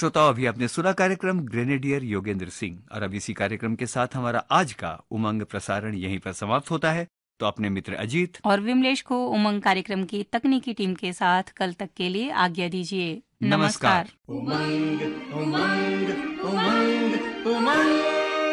श्रोताओं अभी आपने सुना कार्यक्रम ग्रेनेडियर योगेंद्र सिंह और अब इसी कार्यक्रम के साथ हमारा आज का उमंग प्रसारण यहीं पर समाप्त होता है तो अपने मित्र अजीत और विमलेश को उमंग कार्यक्रम की तकनीकी टीम के साथ कल तक के लिए आज्ञा दीजिए नमस्कार। उमंग उमंग उमंग उमंग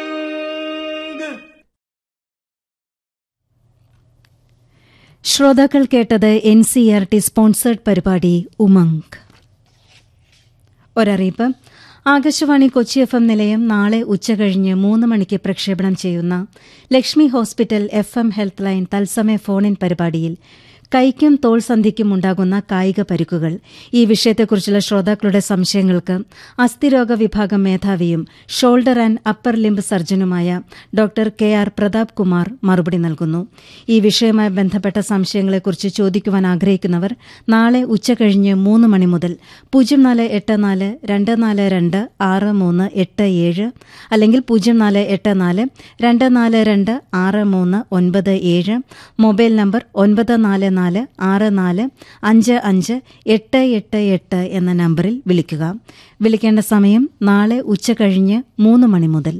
ശ്രോതാക്കൾ കേട്ടത് N C R T sponsored പരിപാടി ഉമംഗ് ഒരറിയിപ്പ് ആകാശവാണി കൊച്ചി എഫ് എം നിലയം നാളെ ഉച്ചകഴിഞ്ഞ് മൂന്ന് മണിക്ക് പ്രക്ഷേപണം ചെയ്യുന്ന Lakshmi hospital F M health line തത്സമയ ഫോണിൻ പരിപാടിയിൽ കൈക്കും തോൾ സന്ധിക്കും ഉണ്ടാകുന്ന കായിക പരിക്കുകൾ ഈ വിഷയത്തെക്കുറിച്ചുള്ള ശ്രോതാക്കളുടെ സംശയങ്ങൾക്ക് അസ്ഥിരോഗ വിഭാഗം മേധാവിയും ഷോൾഡർ ആൻഡ് അപ്പർ ലിംബ് സർജനുമായ doctor K R Prathap Kumar മറുപടി നൽകുന്നു ഈ വിഷയവുമായി ബന്ധപ്പെട്ട സംശയങ്ങളെക്കുറിച്ച് ചോദിക്കുവാൻ ആഗ്രഹിക്കുന്നവർ നാളെ ഉച്ചകഴിഞ്ഞ് മൂന്ന് മണി മുതൽ പൂജ്യം നാല് എട്ട് നാല് രണ്ട് നാല് രണ്ട് ആറ് മൂന്ന് എട്ട് ഏഴ് അല്ലെങ്കിൽ പൂജ്യം നാല് എട്ട് നാല് രണ്ട് നാല് രണ്ട് ആറ് മൂന്ന് ഒൻപത് ഏഴ് മൊബൈൽ നമ്പർ ഒൻപത് നാല് നാല് ആറ് നാല് അഞ്ച് അഞ്ച് എട്ട് എട്ട് എട്ട് എന്ന നമ്പറിൽ വിളിക്കുക വിളിക്കേണ്ട സമയം നാളെ ഉച്ചകഴിഞ്ഞ് മൂന്ന് മണി മുതൽ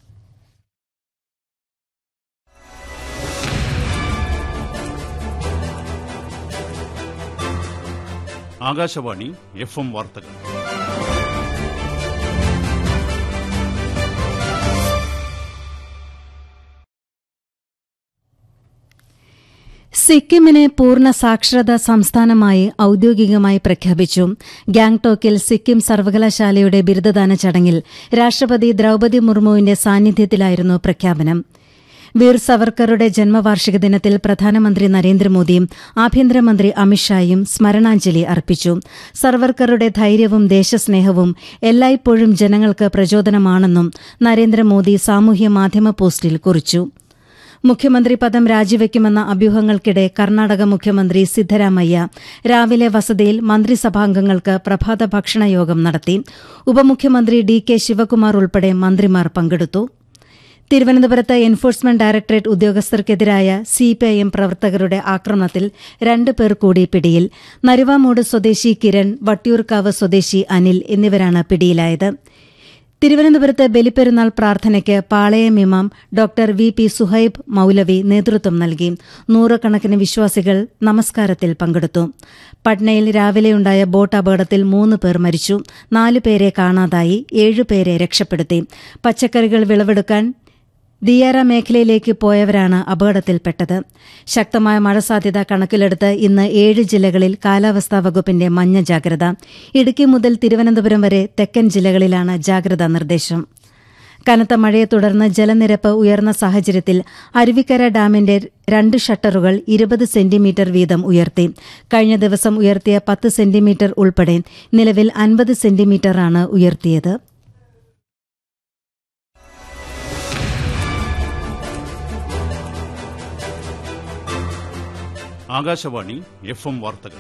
ആകാശവാണി എഫ് എം വാർത്തകൾ സിക്കിമിനെ പൂർണ്ണ സാക്ഷരതാ സംസ്ഥാനമായി ഔദ്യോഗികമായി പ്രഖ്യാപിച്ചു ഗാംഗ്ടോക്കിൽ സിക്കിം സർവകലാശാലയുടെ ബിരുദദാന ചടങ്ങിൽ രാഷ്ട്രപതി ദ്രൌപതി മുർമുവിന്റെ സാന്നിധ്യത്തിലായിരുന്നു പ്രഖ്യാപനം വീർ സവർക്കറുടെ ജന്മവാർഷിക ദിനത്തിൽ പ്രധാനമന്ത്രി നരേന്ദ്രമോദിയും ആഭ്യന്തരമന്ത്രി അമിത്ഷായും സ്മരണാഞ്ജലി അർപ്പിച്ചു സർവർക്കറുടെ ധൈര്യവും ദേശസ്നേഹവും എല്ലായ്പ്പോഴും ജനങ്ങൾക്ക് പ്രചോദനമാണെന്നും നരേന്ദ്രമോദി സാമൂഹ്യ മാധ്യമ പോസ്റ്റിൽ കുറിച്ചു മുഖ്യമന്ത്രി പദം രാജിവെക്കുമെന്ന അഭ്യൂഹങ്ങൾക്കിടെ കർണാടക മുഖ്യമന്ത്രി സിദ്ധരാമയ്യ രാവിലെ വസതിയിൽ മന്ത്രിസഭാംഗങ്ങൾക്ക് പ്രഭാത ഭക്ഷണ യോഗം നടത്തി ഉപമുഖ്യമന്ത്രി ഡി കെ ശിവകുമാർ ഉൾപ്പെടെ മന്ത്രിമാർ പങ്കെടുത്തു തിരുവനന്തപുരത്ത് എൻഫോഴ്സ്മെന്റ് ഡയറക്ടറേറ്റ് ഉദ്യോഗസ്ഥർക്കെതിരായ സിപിഐഎം പ്രവർത്തകരുടെ ആക്രമണത്തിൽ രണ്ട് പേർ കൂടി പിടിയിൽ നരുവാമൂട് സ്വദേശി കിരൺ വട്ടിയൂർക്കാവ് സ്വദേശി അനിൽ എന്നിവരാണ് പിടിയിലായത് തിരുവനന്തപുരത്ത് ബലിപ്പെരുന്നാൾ പ്രാർത്ഥനയ്ക്ക് പാളയം ഇമാം ഡോക്ടർ വി പി സുഹൈബ് മൌലവി നേതൃത്വം നൽകി നൂറുകണക്കിന് വിശ്വാസികൾ നമസ്കാരത്തിൽ പങ്കെടുത്തു പട്നയിൽ രാവിലെയുണ്ടായ ബോട്ട് അപകടത്തിൽ മൂന്ന് പേർ മരിച്ചു നാലു പേരെ കാണാതായി ഏഴുപേരെ രക്ഷപ്പെടുത്തി പച്ചക്കറികൾ വിളവെടുക്കാൻ ദിയാര മേഖലയിലേക്ക് പോയവരാണ് അപകടത്തിൽപ്പെട്ടത് ശക്തമായ മഴ സാധ്യത കണക്കിലെടുത്ത് ഇന്ന് ഏഴ് ജില്ലകളിൽ കാലാവസ്ഥാ വകുപ്പിന്റെ മഞ്ഞ ജാഗ്രത ഇടുക്കി മുതൽ തിരുവനന്തപുരം വരെ തെക്കൻ ജില്ലകളിലാണ് ജാഗ്രതാ നിർദ്ദേശം കനത്ത മഴയെ തുടർന്ന് ജലനിരപ്പ് ഉയർന്ന സാഹചര്യത്തിൽ അരുവിക്കര ഡാമിന്റെ രണ്ട് ഷട്ടറുകൾ ഇരുപത് സെന്റിമീറ്റർ വീതം ഉയർത്തി കഴിഞ്ഞ ദിവസം ഉയർത്തിയ പത്ത് സെന്റിമീറ്റർ ഉൾപ്പെടെ നിലവിൽ അൻപത് സെന്റിമീറ്ററാണ് ഉയർത്തിയത് ആകാശവാണി എഫ് എം വാർത്തകൾ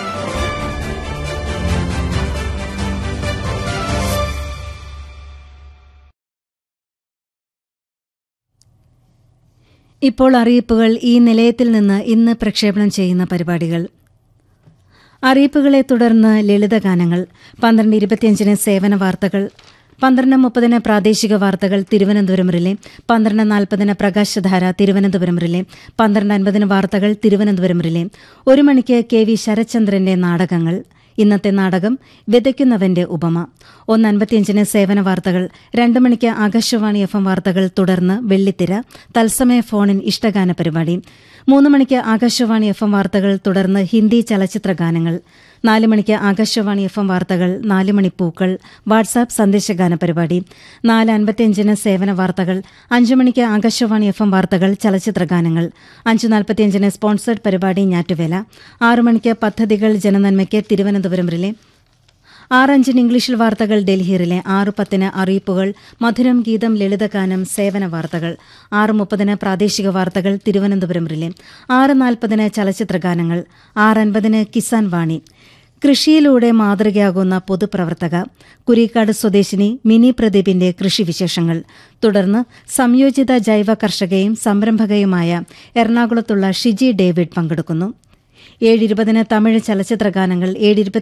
ഇപ്പോൾ അറിയിപ്പുകൾ ഈ നിലയത്തിൽ നിന്ന് ഇന്ന് പ്രക്ഷേപണം ചെയ്യുന്ന പരിപാടികൾ അറിയിപ്പുകളെ തുടർന്ന് ലളിതഗാനങ്ങൾ പന്ത്രണ്ട് ഇരുപത്തിയഞ്ചിന് സേവന വാർത്തകൾ പന്ത്രണ്ട് മുപ്പതിന് പ്രാദേശിക വാർത്തകൾ തിരുവനന്തപുരം റിലെ പന്ത്രണ്ട് നാൽപ്പതിന് പ്രകാശധാര തിരുവനന്തപുരം റിലെ പന്ത്രണ്ട് അൻപതിന് വാർത്തകൾ തിരുവനന്തപുരം റിലെ ഒരു മണിക്ക് കെ വി ശരത്ചന്ദ്രന്റെ നാടകങ്ങൾ ഇന്നത്തെ നാടകം വിതയ്ക്കുന്നവന്റെ ഉപമ ഒന്ന് അൻപത്തിയഞ്ചിന് സേവന വാർത്തകൾ രണ്ട് മണിക്ക് ആകാശവാണി എഫ് എം വാർത്തകൾ തുടർന്ന് വെള്ളിത്തിര തത്സമയ ഫോണിൻ ഇഷ്ടഗാന പരിപാടി മൂന്ന് മണിക്ക് ആകാശവാണി എഫ് എം വാർത്തകൾ തുടർന്ന് ഹിന്ദി ചലച്ചിത്ര ഗാനങ്ങൾ നാല് മണിക്ക് ആകാശവാണി എഫ് എം വാർത്തകൾ നാല് മണി പൂക്കൾ വാട്സാപ്പ് സന്ദേശഗാന പരിപാടി നാല് അൻപത്തിയഞ്ചിന് സേവന വാർത്തകൾ അഞ്ചു മണിക്ക് ആകാശവാണി എഫ് എം വാർത്തകൾ ചലച്ചിത്ര ഗാനങ്ങൾ അഞ്ച് നാൽപ്പത്തിയഞ്ചിന് സ്പോൺസേഡ് പരിപാടി ഞാറ്റുവേല ആറു മണിക്ക് പദ്ധതികൾ ജനനന്മയ്ക്ക് തിരുവനന്തപുരം റിലെ ആറഞ്ചിന് ഇംഗ്ലീഷിൽ വാർത്തകൾ ഡൽഹിയിലെ ആറ് പത്തിന് അറിയിപ്പുകൾ മധുരം ഗീതം ലളിതഗാനം സേവന വാർത്തകൾ ആറ് മുപ്പതിന് പ്രാദേശിക വാർത്തകൾ തിരുവനന്തപുരം റിലെ ആറ് നാൽപ്പതിന് ചലച്ചിത്ര ഗാനങ്ങൾ ആറ് അൻപതിന് കിസാൻ വാണി കൃഷിയിലൂടെ മാതൃകയാകുന്ന പൊതുപ്രവർത്തക കുരിക്കാട് സ്വദേശിനി മിനി പ്രദീപിന്റെ കൃഷിവിശേഷങ്ങൾ തുടർന്ന് സംയോജിത ജൈവ കർഷകയും സംരംഭകയുമായ എറണാകുളത്തുള്ള ഷിജി ഡേവിഡ് പങ്കെടുക്കുന്നു ഏഴിരുപതിന് തമിഴ് ചലച്ചിത്ര ഗാനങ്ങൾ ഏഴിരുപത്തി